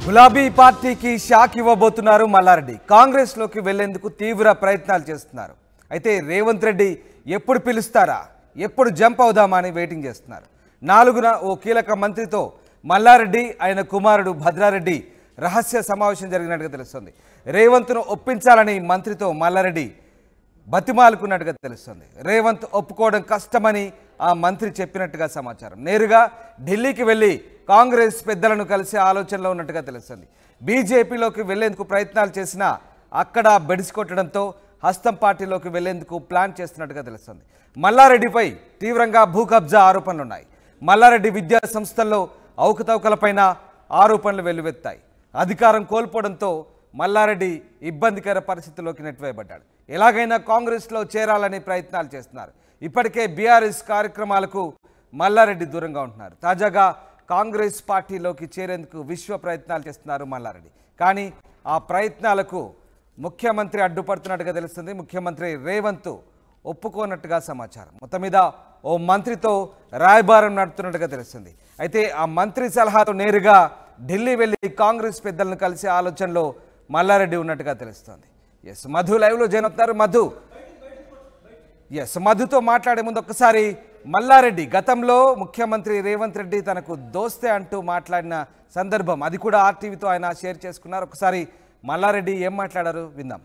గులాబీ పార్టీకి షాక్ ఇవ్వబోతున్నారు మల్లారెడ్డి కాంగ్రెస్ లోకి వెళ్లేందుకు తీవ్ర ప్రయత్నాలు చేస్తున్నారు అయితే రేవంత్ రెడ్డి ఎప్పుడు పిలుస్తారా ఎప్పుడు జంప్ అవుదామా అని వెయిటింగ్ చేస్తున్నారు నాలుగున ఓ కీలక మంత్రితో మల్లారెడ్డి ఆయన కుమారుడు భద్రారెడ్డి రహస్య సమావేశం జరిగినట్టుగా తెలుస్తుంది రేవంత్ను ఒప్పించాలని మంత్రితో మల్లారెడ్డి బతిమాలుకున్నట్టుగా తెలుస్తుంది రేవంత్ ఒప్పుకోవడం కష్టమని ఆ మంత్రి చెప్పినట్టుగా సమాచారం నేరుగా ఢిల్లీకి వెళ్ళి కాంగ్రెస్ పెద్దలను కలిసి ఆలోచనలో ఉన్నట్టుగా తెలుస్తుంది బీజేపీలోకి వెళ్లేందుకు ప్రయత్నాలు చేసినా అక్కడ బెడిసికొట్టడంతో హస్తం పార్టీలోకి వెళ్లేందుకు ప్లాన్ చేస్తున్నట్టుగా తెలుస్తుంది మల్లారెడ్డిపై తీవ్రంగా భూ కబ్జా ఆరోపణలున్నాయి మల్లారెడ్డి విద్యా సంస్థల్లో అవకతవకలపైన ఆరోపణలు వెల్లువెత్తాయి అధికారం కోల్పోవడంతో మల్లారెడ్డి ఇబ్బందికర పరిస్థితుల్లోకి నెట్టివేయబడ్డాడు ఎలాగైనా కాంగ్రెస్లో చేరాలని ప్రయత్నాలు చేస్తున్నారు ఇప్పటికే బీఆర్ఎస్ కార్యక్రమాలకు మల్లారెడ్డి దూరంగా ఉంటున్నారు తాజాగా కాంగ్రెస్ పార్టీలోకి చేరేందుకు విశ్వ ప్రయత్నాలు చేస్తున్నారు మల్లారెడ్డి కానీ ఆ ప్రయత్నాలకు ముఖ్యమంత్రి అడ్డుపడుతున్నట్టుగా తెలుస్తుంది ముఖ్యమంత్రి రేవంత్ ఒప్పుకోనట్టుగా సమాచారం మొత్తం మీద ఓ మంత్రితో రాయబారం నడుపుతున్నట్టుగా తెలుస్తుంది అయితే ఆ మంత్రి సలహాతో నేరుగా ఢిల్లీ వెళ్ళి కాంగ్రెస్ పెద్దలను కలిసి ఆలోచనలో మల్లారెడ్డి ఉన్నట్టుగా తెలుస్తుంది ఎస్ మధు లైవ్లో జాయిన్ అవుతున్నారు మధు ఎస్ మధుతో మాట్లాడే ముందు ఒక్కసారి మల్లారెడ్డి గతంలో ముఖ్యమంత్రి రేవంత్ రెడ్డి తనకు దోస్తే అంటూ మాట్లాడిన సందర్భం అది కూడా ఆర్టీవీతో ఆయన షేర్ చేసుకున్నారు ఒకసారి మల్లారెడ్డి ఏం మాట్లాడారు విందాం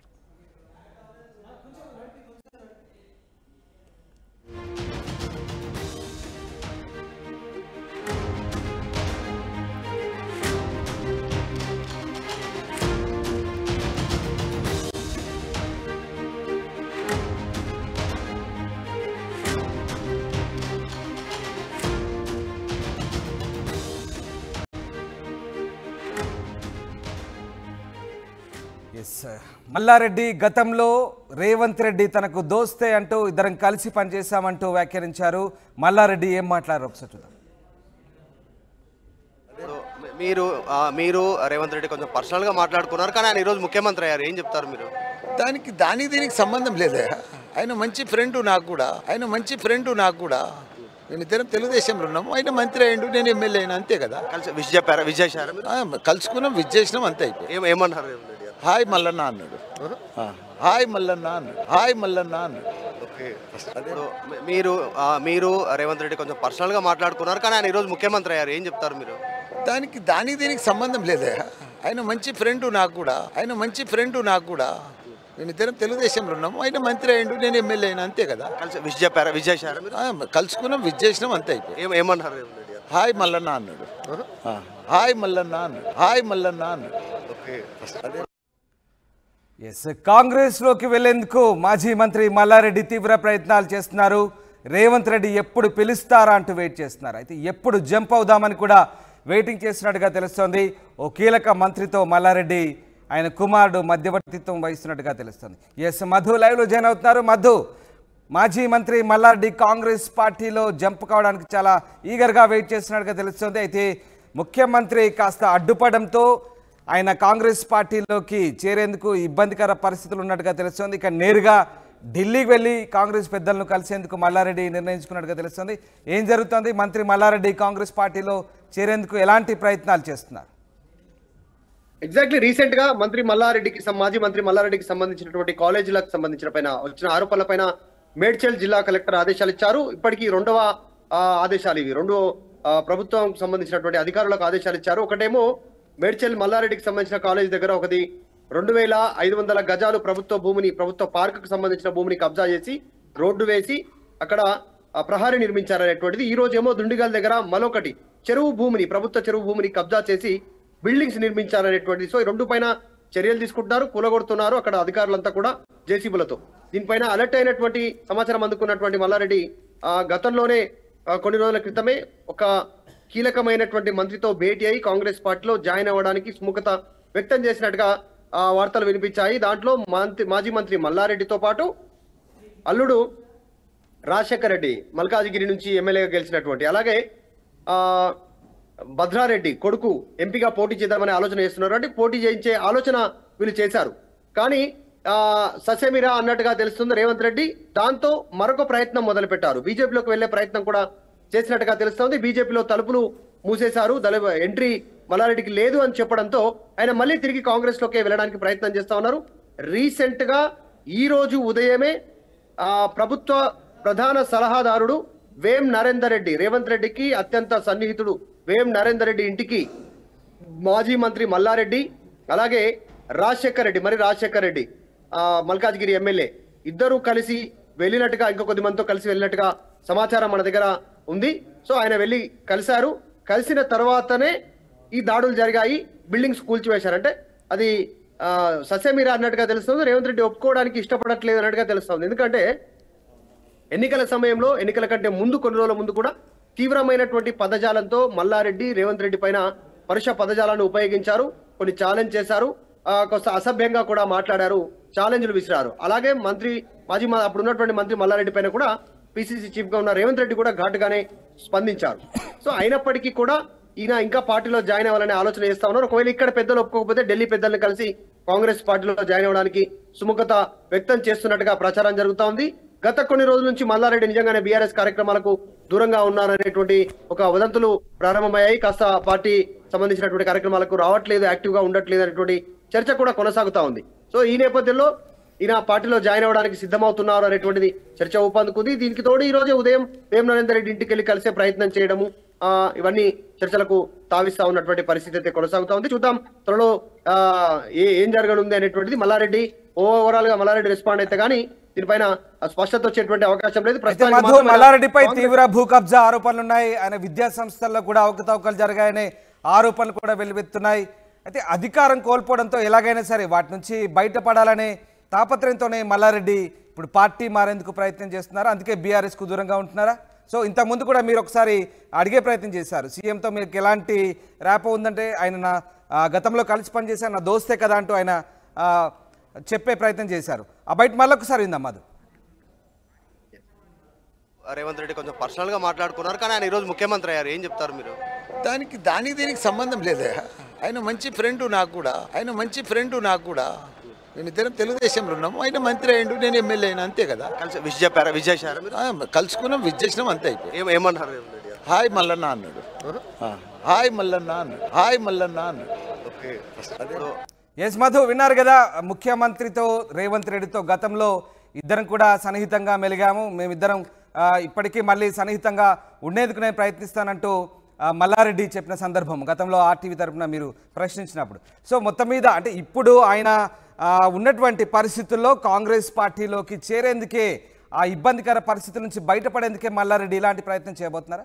ఎస్ మల్లారెడ్డి గతంలో రేవంత్ రెడ్డి తనకు దోస్తే అంటూ ఇద్దరం కలిసి పనిచేశామంటూ వ్యాఖ్యానించారు మల్లారెడ్డి ఏం మాట్లాడారు ఒకసారి చూద్దాం ఇప్పుడు మీరు ఆ, మీరు రేవంత్ రెడ్డి కొంచెం పర్సనల్గా మాట్లాడుకున్నారు కానీ ఆయన ఈరోజు ముఖ్యమంత్రి అయ్యారు ఏం చెప్తారు మీరు దానికి దానికి దీనికి సంబంధం లేదే ఆయన మంచి ఫ్రెండ్ నాకు కూడా ఆయన మంచి ఫ్రెండ్ నాకు కూడా మేము ఇద్దరం తెలుగుదేశంలో ఉన్నాము ఆయన మంత్రి అయ్యిండు నేను ఎమ్మెల్యే అయినా అంతే కదా కలిసి విష్ చెప్పారా విష్ చేశారా మీరు ఆ, కలుసుకున్నాం విజ్ చేసినాం అంతే అయిపోయి ఏం ఏమన్నారు రేవంత్ రెడ్డి గారు హాయ్ మల్లన్న అన్నాడు ఆ, హాయ్ మల్లన్న అన్నాడు హాయ్ మల్లన్న అన్నాడు ఓకే ఇప్పుడు మీరు ఆ, మీరు రేవంత్ రెడ్డి కొంచెం పర్సనల్గా మాట్లాడుకున్నారు కానీ ఆయన ఈరోజు ముఖ్యమంత్రి అయ్యారు ఏం చెప్తారు మీరు దానికి దానికి దీనికి సంబంధం లేదే ఆయన మంచి ఫ్రెండ్ నాకు కూడా ఆయన మంచి ఫ్రెండ్ నాకు కూడా మేము ఇద్దరం తెలుగుదేశంలో ఉన్నాము ఆయన మంత్రి అయ్యిండు నేను ఎమ్మెల్యే అయినా అంతే కదా కలిసి విష్ చెప్పారా విష్ చేశారా మీరు ఆ, కలుసుకున్నాం విజ్ చేసినాం అంతే అయిపోయి ఏం ఏమన్నారు రేవంత్ రెడ్డి గారు హాయ్ మల్లన్న అన్నాడు ఆ, హాయ్ మల్లన్న అన్నాడు హాయ్ మల్లన్న అన్నాడు ఓకే ఎస్ కాంగ్రెస్లోకి వెళ్లేందుకు మాజీ మంత్రి మల్లారెడ్డి తీవ్ర ప్రయత్నాలు చేస్తున్నారు రేవంత్ రెడ్డి ఎప్పుడు పిలుస్తారా అంటూ వెయిట్ చేస్తున్నారు అయితే ఎప్పుడు జంప్ అవుదామని కూడా వెయిటింగ్ చేస్తున్నట్టుగా తెలుస్తోంది ఓ కీలక మంత్రితో మల్లారెడ్డి ఆయన కుమారుడు మధ్యవర్తిత్వం వహిస్తున్నట్టుగా తెలుస్తుంది ఎస్ మధు లైవ్లో జాయిన్ అవుతున్నారు మధు మాజీ మంత్రి మల్లారెడ్డి కాంగ్రెస్ పార్టీలో జంప్ కావడానికి చాలా ఈగర్గా వెయిట్ చేస్తున్నట్టుగా తెలుస్తుంది అయితే ముఖ్యమంత్రి కాస్త అడ్డుపడంతో ఆయన కాంగ్రెస్ పార్టీలోకి చేరేందుకు ఇబ్బందికర పరిస్థితులు ఉన్నట్టుగా తెలుస్తుంది ఇక నేరుగా ఢిల్లీకి వెళ్ళి కాంగ్రెస్ పెద్దలను కలిసేందుకు మల్లారెడ్డి నిర్ణయించుకున్నట్టుగా తెలుస్తుంది ఏం జరుగుతుంది మంత్రి మల్లారెడ్డి కాంగ్రెస్ పార్టీలో చేరేందుకు ఎలాంటి ప్రయత్నాలు చేస్తున్నారు ఎగ్జాక్ట్లీ రీసెంట్ గా మంత్రి మల్లారెడ్డికి సం- మాజీ మంత్రి మల్లారెడ్డికి సంబంధించినటువంటి కాలేజీలకు సంబంధించిన పైన వచ్చిన ఆరోపణల పైన మేడ్చల్ జిల్లా కలెక్టర్ ఆదేశాలు ఇచ్చారు ఇప్పటికీ రెండవ ఆ, ఆదేశాలు ఇవి రెండు ఆ, ప్రభుత్వం సంబంధించినటువంటి అధికారులకు ఆదేశాలు ఇచ్చారు ఒకటేమో మేడ్చల్ మల్లారెడ్డికి సంబంధించిన కాలేజ్ దగ్గర ఒకటి రెండు వేల ఐదు వందల గజాలు ప్రభుత్వ భూమిని ప్రభుత్వ పార్కుకు సంబంధించిన భూమిని కబ్జా చేసి రోడ్డు వేసి అక్కడ ఆ, ప్రహారీ నిర్మించారనేటువంటిది ఈ రోజు ఏమో దుండిగల్ దగ్గర మరొకటి చెరువు భూమిని ప్రభుత్వ చెరువు భూమిని కబ్జా చేసి బిల్డింగ్స్ నిర్మించారనేటువంటిది సో ఈ రెండు పైన చర్యలు తీసుకుంటున్నారు కూలగొడుతున్నారు అక్కడ అధికారులంతా కూడా జేసీబులతో దీనిపైన అలర్ట్ అయినటువంటి సమాచారం అందుకున్నటువంటి మల్లారెడ్డి ఆ, గతంలోనే ఆ, కొన్ని రోజుల క్రితమే ఒక కీలకమైనటువంటి మంత్రితో భేటీ అయి కాంగ్రెస్ పార్టీలో జాయిన్ అవ్వడానికి సుముఖత వ్యక్తం చేసినట్టుగా ఆ, వార్తలు వినిపించాయి దాంట్లో మంత్రి మాజీ మంత్రి మల్లారెడ్డితో పాటు అల్లుడు రాజశేఖర్ రెడ్డి మల్కాజిగిరి నుంచి ఎమ్మెల్యేగా గెలిచినటువంటి అలాగే ఆ భద్రారెడ్డి కొడుకు ఎంపీగా పోటీ చేద్దామనే ఆలోచన చేస్తున్నారు అంటే పోటీ చేయించే ఆలోచన వీళ్ళు చేశారు కానీ ఆ ససేమిరా అన్నట్టుగా తెలుస్తుంది రేవంత్ రెడ్డి దాంతో మరొక ప్రయత్నం మొదలు పెట్టారు బీజేపీలోకి వెళ్లే ప్రయత్నం కూడా చేసినట్టుగా తెలుస్తోంది బీజేపీలో తలుపులు మూసేశారు దళ ఎంట్రీ మల్లారెడ్డికి లేదు అని చెప్పడంతో ఆయన మళ్ళీ తిరిగి కాంగ్రెస్ లోకి వెళ్ళడానికి ప్రయత్నం చేస్తా ఉన్నారు రీసెంట్ గా ఈ రోజు ఉదయమే ఆ ప్రభుత్వ ప్రధాన సలహాదారుడు వేం నరేందర్ రెడ్డి రేవంత్ రెడ్డికి అత్యంత సన్నిహితుడు వేం నరేందర్ రెడ్డి ఇంటికి మాజీ మంత్రి మల్లారెడ్డి అలాగే రాజశేఖర్ రెడ్డి మరి రాజశేఖర్ రెడ్డి ఆ, మల్కాజ్గిరి ఎమ్మెల్యే ఇద్దరు కలిసి వెళ్ళినట్టుగా ఇంకో కొద్ది మందితో కలిసి వెళ్ళినట్టుగా సమాచారం మన దగ్గర ఉంది సో ఆయన వెళ్ళి కలిశారు కలిసిన తర్వాతనే ఈ దాడులు జరిగాయి బిల్డింగ్స్ కూల్చివేశారంటే అది ఆ, సస్యమీర అన్నట్టుగా తెలుస్తుంది రేవంత్ రెడ్డి ఒప్పుకోవడానికి ఇష్టపడట్లేదు అన్నట్టుగా తెలుస్తుంది ఎందుకంటే ఎన్నికల సమయంలో ఎన్నికల కంటే ముందు కొన్ని రోజుల ముందు కూడా తీవ్రమైనటువంటి పదజాలంతో మల్లారెడ్డి రేవంత్ రెడ్డి పైన పరుష పదజాలను ఉపయోగించారు కొన్ని ఛాలెంజ్ చేశారు ఆ, కొంత అసభ్యంగా కూడా మాట్లాడారు ఛాలెంజ్లు విసిరారు అలాగే మంత్రి మాజీ మా- అప్పుడు ఉన్నటువంటి మంత్రి మల్లారెడ్డి పైన కూడా పిసిసి చీఫ్ గా ఉన్న రేవంత్ రెడ్డి కూడా ఘాటుగానే స్పందించారు సో అయినప్పటికీ కూడా ఈయన ఇంకా పార్టీలో జాయిన్ అవ్వాలనే ఆలోచన చేస్తా ఉన్నారు ఒకవేళ ఇక్కడ పెద్దలు ఒప్పుకోకపోతే ఢిల్లీ పెద్దల్ని కలిసి కాంగ్రెస్ పార్టీలో జాయిన్ అవ్వడానికి సుముఖత వ్యక్తం చేస్తున్నట్టుగా ప్రచారం జరుగుతా ఉంది గత కొన్ని రోజుల నుంచి మల్లారెడ్డి నిజంగానే బీఆర్ఎస్ కార్యక్రమాలకు దూరంగా ఉన్నారనేటువంటి ఒక వదంతులు ప్రారంభమయ్యాయి కాస్త పార్టీ సంబంధించినటువంటి కార్యక్రమాలకు రావట్లేదు యాక్టివ్ గా ఉండట్లేదు అనేటువంటి చర్చ కూడా కొనసాగుతా ఉంది సో ఈ నేపథ్యంలో ఈయన పార్టీలో జాయిన్ అవ్వడానికి సిద్ధమవుతున్నారు అనేటువంటిది చర్చ ఊపందుకుంది దీనికి తోడు ఈ రోజే ఉదయం వేం నరేందర్ రెడ్డి ఇంటికి వెళ్ళి కలిసే ప్రయత్నం చేయడము ఆ, ఇవన్నీ చర్చలకు తావిస్తా ఉన్నటువంటి పరిస్థితి అయితే కొనసాగుతా ఉంది చూద్దాం త్వరలో ఆ, ఏ ఏం జరగనుంది అనేటువంటిది మల్లారెడ్డి ఓవరాల్ గా మల్లారెడ్డి రెస్పాండ్ అయితే కానీ దీనిపైన స్పష్టత వచ్చేటువంటి అవకాశం లేదు అయితే ప్రస్తుతానికి మధు మాత్రం ఆయన మల్లారెడ్డిపై కాంగ్రెస్ తీవ్ర భూ కబ్జా ఆరోపణలు ఉన్నాయి ఆయన విద్యా సంస్థల్లో కూడా అవకతవకలు జరిగాయనే ఆరోపణలు కూడా వెలువెత్తున్నాయి అయితే అధికారం కోల్పోవడంతో ఎలాగైనా సరే వాటి నుంచి బయటపడాలనే తాపత్రయంతోనే మల్లారెడ్డి ఇప్పుడు పార్టీ మారేందుకు ప్రయత్నం చేస్తున్నారు అందుకే బీఆర్ఎస్ కు దూరంగా ఉంటున్నారా సో ఇంత ముందు కూడా మీరు ఒకసారి అడిగే ప్రయత్నం చేశారు సీఎంతో మీకు ఎలాంటి ర్యాపో ఉందంటే ఆయన నా ఆ, గతంలో కలిసి పనిచేశారు నా దోస్తే కదా అంటూ ఆయన ఆ, చెప్పే ప్రయత్నం చేశారు ఆ బయట మళ్ళీ ఒకసారి విందాం మధు రేవంత్ రెడ్డి కొంచెం పర్సనల్ గా మాట్లాడుకున్నారు కానీ ఆయన ఈరోజు ముఖ్యమంత్రి అయ్యారు ఏం చెప్తారు మీరు దానికి దానికి దీనికి సంబంధం లేదే ఆయన మంచి ఫ్రెండ్ నాకు కూడా ఆయన మంచి ఫ్రెండ్ నాకు కూడా మేమిద్దరం తెలుగుదేశంలో ఉన్నాము ఆయన మంత్రి అయ్యిండు నేను ఎమ్మెల్యే అయినా అంతే కదా కలిసి విష్ చెప్పారా విష్ చేశారా మీరు ఆ, కలుసుకున్నాం విచ్చేసినాం అంతే అయిపోయి ఏం ఏమన్నారు రేవంత్ రెడ్డి గారు హాయ్ మల్లన్న అన్నాడు ఆ, హాయ్ మల్లన్న అన్నాడు హాయ్ మల్లన్న అన్నాడు ఓకే ఇప్పుడు ఎస్ మధు విన్నారు కదా ముఖ్యమంత్రితో రేవంత్ రెడ్డితో గతంలో ఇద్దరం కూడా సన్నిహితంగా మెలిగాము మేమిద్దరం ఆ, ఇప్పటికీ మళ్ళీ సన్నిహితంగా ఉండేందుకు నేను ప్రయత్నిస్తానంటూ ఆ, మల్లారెడ్డి చెప్పిన సందర్భం గతంలో ఆర్టీవీ తరపున మీరు ప్రశ్నించినప్పుడు సో మొత్తం మీద అంటే ఇప్పుడు ఆయన ఆ, ఉన్నటువంటి పరిస్థితుల్లో కాంగ్రెస్ పార్టీలోకి చేరేందుకే ఆ ఇబ్బందికర పరిస్థితుల నుంచి బయటపడేందుకే మల్లారెడ్డి ఇలాంటి ప్రయత్నం చేయబోతున్నారా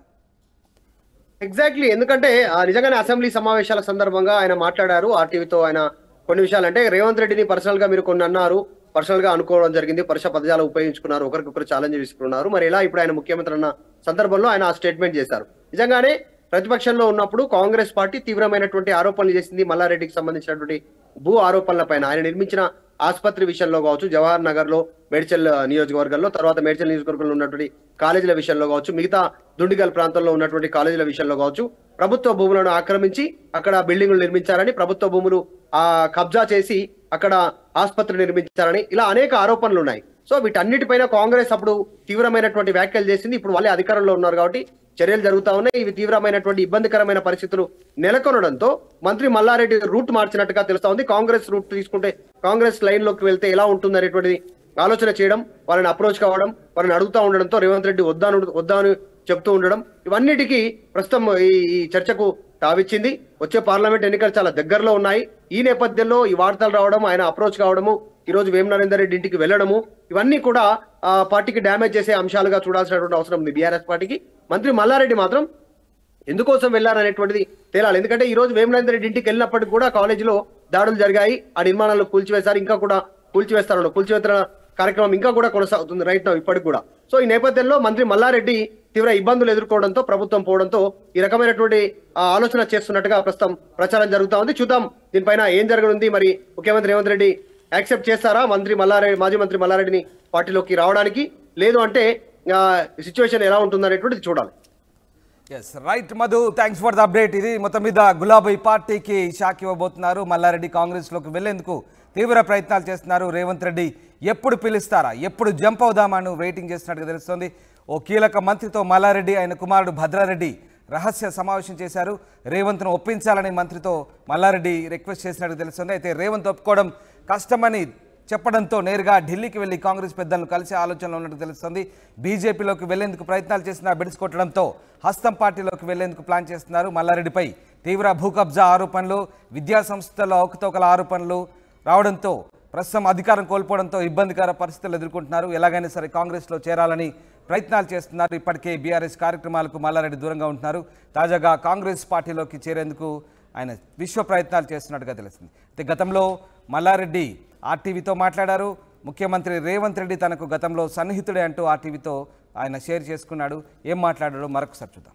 ఎగ్జాక్ట్లీ ఎందుకంటే ఆ, నిజంగానే అసెంబ్లీ సమావేశాల సందర్భంగా ఆయన మాట్లాడారు ఆర్టీవీతో ఆయన కొన్ని విషయాలు అంటే రేవంత్ రెడ్డిని పర్సనల్ గా మీరు కొన్ని అన్నారు పర్సనల్ గా అనుకోవడం జరిగింది పరుష పదజాలు ఉపయోగించుకున్నారు ఒకరికొకరు ఛాలెంజ్ విసుకున్నారు మరి ఎలా ఇప్పుడు ఆయన ముఖ్యమంత్రి అన్న సందర్భంలో ఆయన ఆ స్టేట్మెంట్ చేశారు నిజంగానే ప్రతిపక్షంలో ఉన్నప్పుడు కాంగ్రెస్ పార్టీ తీవ్రమైనటువంటి ఆరోపణలు చేసింది మల్లారెడ్డికి సంబంధించినటువంటి భూ ఆరోపణల పైన ఆయన నిర్మించిన ఆసుపత్రి విషయంలో కావచ్చు జవహర్ నగర్ లో మేడ్చల్ నియోజకవర్గంలో తర్వాత మేడ్చల్ నియోజకవర్గంలో ఉన్నటువంటి కాలేజీల విషయంలో కావచ్చు మిగతా దుండిగల్ ప్రాంతంలో ఉన్నటువంటి కాలేజీల విషయంలో కావచ్చు ప్రభుత్వ భూములను ఆక్రమించి అక్కడ బిల్డింగులు నిర్మించారని ప్రభుత్వ భూములు ఆ కబ్జా చేసి అక్కడ ఆసుపత్రి నిర్మించారని ఇలా అనేక ఆరోపణలు ఉన్నాయి సో వీటన్నిటిపైన కాంగ్రెస్ అప్పుడు తీవ్రమైనటువంటి వ్యాఖ్యలు చేసింది ఇప్పుడు వాళ్ళే అధికారంలో ఉన్నారు కాబట్టి చర్యలు జరుగుతా ఉన్నాయి ఇవి తీవ్రమైనటువంటి ఇబ్బందికరమైన పరిస్థితులు నెలకొనడంతో మంత్రి మల్లారెడ్డి రూట్ మార్చినట్టుగా తెలుస్తా ఉంది కాంగ్రెస్ రూట్ తీసుకుంటే కాంగ్రెస్ లైన్ లోకి వెళ్తే ఎలా ఉంటుంది అనేటువంటిది ఆలోచన చేయడం వాళ్ళని అప్రోచ్ కావడం వాళ్ళని అడుగుతా ఉండడంతో రేవంత్ రెడ్డి వద్దాను వద్దాను చెప్తూ ఉండడం ఇవన్నిటికీ ప్రస్తుతం ఈ ఈ చర్చకు తావిచ్చింది వచ్చే పార్లమెంట్ ఎన్నికలు చాలా దగ్గరలో ఉన్నాయి ఈ నేపథ్యంలో ఈ వార్తలు రావడం ఆయన అప్రోచ్ కావడము ఈ రోజు వేం నరేందర్ రెడ్డి ఇంటికి వెళ్ళడము ఇవన్నీ కూడా ఆ పార్టీకి డ్యామేజ్ చేసే అంశాలుగా చూడాల్సినటువంటి అవసరం ఉంది బీఆర్ఎస్ పార్టీకి మంత్రి మల్లారెడ్డి మాత్రం ఎందుకోసం వెళ్లారనేటువంటిది తేలాలి ఎందుకంటే ఈ రోజు వేమనరేంద్ర రెడ్డి ఇంటికి వెళ్ళినప్పటికీ కూడా కాలేజీలో దాడులు జరిగాయి ఆ నిర్మాణాలు కూల్చివేశారు ఇంకా కూడా కూల్చివేస్తారు కూల్చివేతన కార్యక్రమం ఇంకా కూడా కొనసాగుతుంది రైట్ నౌ ఇప్పటికి కూడా సో ఈ నేపథ్యంలో మంత్రి మల్లారెడ్డి తీవ్ర ఇబ్బందులు ఎదుర్కోవడంతో ప్రభుత్వం పోవడంతో ఈ రకమైనటువంటి ఆ, ఆలోచన చేస్తున్నట్టుగా ప్రస్తుతం ప్రచారం జరుగుతా ఉంది చూద్దాం దీనిపైన ఏం జరగనుంది మరి ముఖ్యమంత్రి రేవంత్ రెడ్డి యాక్సెప్ట్ చేస్తారా మంత్రి మల్లారెడ్డి మాజీ మంత్రి మల్లారెడ్డిని పార్టీలోకి రావడానికి లేదు అంటే సిచ్యువేషన్ ఎలా ఉంటుంది అనేటువంటిది చూడాలి yes right Madhu thanks for the update ఇది మొత్తం మీద గులాబీ పార్టీకి షాక్ ఇవ్వబోతున్నారు మల్లారెడ్డి కాంగ్రెస్లోకి వెళ్లేందుకు తీవ్ర ప్రయత్నాలు చేస్తున్నారు రేవంత్ రెడ్డి ఎప్పుడు పిలుస్తారా ఎప్పుడు జంప్ అవుదామని వెయిటింగ్ చేస్తున్నట్టుగా తెలుస్తోంది ఓ కీలక మంత్రితో మల్లారెడ్డి ఆయన కుమారుడు భద్రారెడ్డి రహస్య సమావేశం చేశారు రేవంత్ను ఒప్పించాలని మంత్రితో మల్లారెడ్డి రిక్వెస్ట్ చేసినట్టు తెలుస్తుంది అయితే రేవంత్ ఒప్పుకోవడం కష్టమని చెప్పడంతో నేరుగా ఢిల్లీకి వెళ్లి కాంగ్రెస్ పెద్దలను కలిసే ఆలోచనలో ఉన్నట్టు తెలుస్తుంది బీజేపీలోకి వెళ్లేందుకు ప్రయత్నాలు చేసిన బిడ్స్ కొట్టడంతో హస్తం పార్టీలోకి వెళ్లేందుకు ప్లాన్ చేస్తున్నారు మల్లారెడ్డిపై తీవ్ర భూ కబ్జా ఆరోపణలు విద్యా సంస్థల్లో అవకతవకల ఆరోపణలు రావడంతో ప్రస్తుతం అధికారం కోల్పోవడంతో ఇబ్బందికర పరిస్థితులు ఎదుర్కొంటున్నారు ఎలాగైనా సరే కాంగ్రెస్లో చేరాలని ప్రయత్నాలు చేస్తున్నారు ఇప్పటికే బీఆర్ఎస్ కార్యక్రమాలకు మల్లారెడ్డి దూరంగా ఉంటున్నారు తాజాగా కాంగ్రెస్ పార్టీలోకి చేరేందుకు ఆయన విశ్వ ప్రయత్నాలు చేస్తున్నట్టుగా తెలుస్తుంది అయితే గతంలో మల్లారెడ్డి ఆర్టీవీతో మాట్లాడారు ముఖ్యమంత్రి రేవంత్ రెడ్డి తనకు గతంలో సన్నిహితుడే అంటూ ఆర్టీవీతో ఆయన షేర్ చేసుకున్నాడు ఏం మాట్లాడాడో మరొకసారి చూద్దాం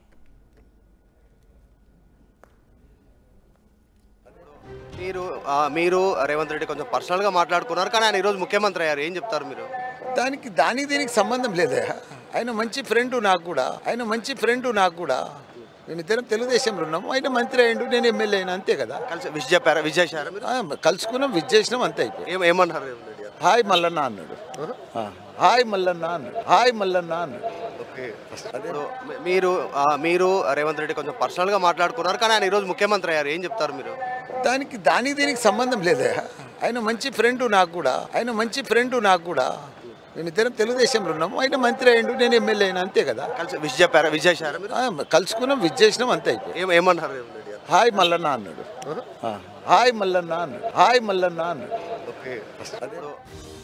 మీరు ఆ, మీరు రేవంత్ రెడ్డి కొంచెం పర్సనల్ గా మాట్లాడుకున్నారు కానీ ఆయన ఈరోజు ముఖ్యమంత్రి అయ్యారు ఏం చెప్తారు మీరు దానికి దానికి దీనికి సంబంధం లేదే ఆయన మంచి ఫ్రెండ్ నాకు కూడా ఆయన మంచి ఫ్రెండ్ నాకు కూడా మేమిద్దరం తెలుగుదేశంలో ఉన్నాము ఆయన మంత్రి అయ్యిండు నేను ఎమ్మెల్యే అయినా అంతే కదా కలిసి విష్ చెప్పారా విష్ చేశారా మీరు ఆ, కలుసుకున్నాం విచ్చేసినాం అంతే అయిపోయి ఏం ఏమన్నారు రేవంత్ రెడ్డి గారు హాయ్ మల్లన్న అన్నాడు ఆ, హాయ్ మల్లన్న అన్నాడు హాయ్ మల్లన్న అన్నాడు ఓకే ఇప్పుడు మీ- మీరు ఆ, మీరు రేవంత్ రెడ్డి కొంచెం పర్సనల్ గా మాట్లాడుకున్నారు కానీ ఆయన ఈరోజు ముఖ్యమంత్రి అయ్యారు ఏం చెప్తారు మీరు దానికి దానికి దీనికి సంబంధం లేదే ఆయన మంచి ఫ్రెండ్ నాకు కూడా ఆయన మంచి ఫ్రెండ్ నాకు కూడా మేమిద్దరం తెలుగుదేశంలో ఉన్నాము ఆయన మంత్రి అయ్యిండు నేను ఎమ్మెల్యే అయినా అంతే కదా కలిసి విష్ చెప్పారా విష్ చేశారా మీరు ఆ, కలుసుకున్నాం విచ్చేసినాం అంతే అయిపోయి ఏం ఏమన్నారు రేవంత్ రెడ్డి గారు హాయ్ మల్లన్న అన్నాడు ఆ, హాయ్ మల్లన్న అన్నాడు హాయ్ మల్లన్న అన్నాడు ఓకే ఇప్పుడు